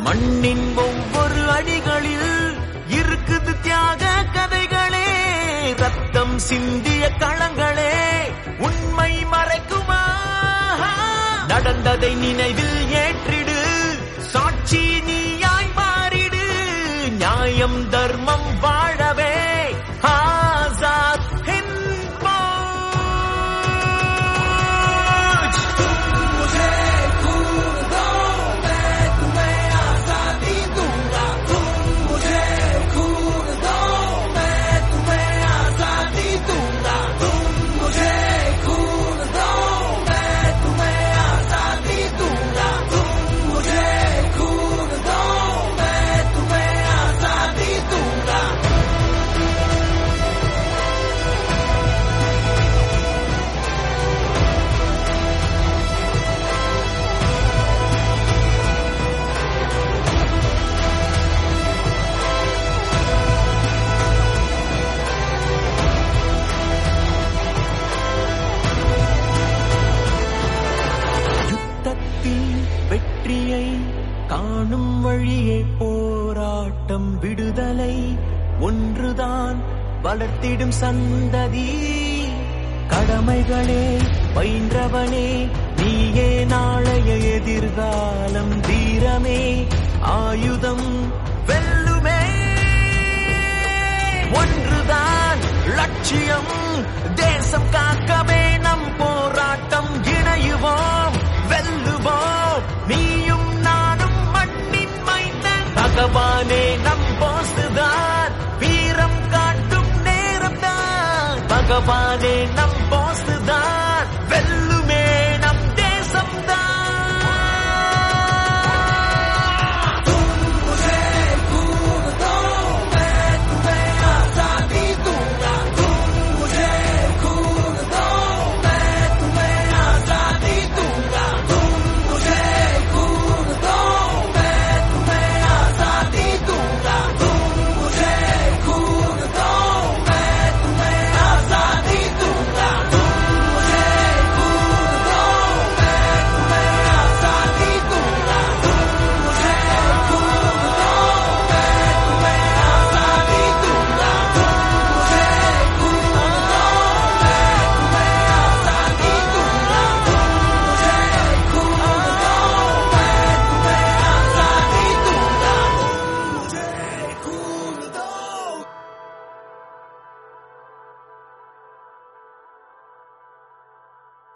மண்ணின் ஒவ்வொரு அடிகளில் இருக்குது தியாக கதைகளே ரத்தம் சிந்திய களங்களே உண்மை மறைக்குமா நடந்ததை நினைவில் ஏற்றிடு சாட்சி நீயாய் மாறிடு நியாயம் தர்மம் வாழவே ஆசாத் ஹிந்த் மௌஜ். யுத்தத்தில் வெற்றியை காணும் வழியே போராட்டம் விடுதலை ஒன்றுதான் வளர்த்திடும் சந்ததி கடமைகளே பயின்றவனே நீயே நாளைய எதிர்காலம் தீரமே ஆயுதம் வெல்லுமே ஒன்றுதான் லட்சியம் தேசம் காக்கவே நம் போராட்டம் இணையுவோம் வெல்லுவோம் நீயும் நானும் மண்ணின் மைந்தன் பகவானே நம் போஸ்துதான் வீரம் காட்டும் நேரம்தான் பகவானே நம்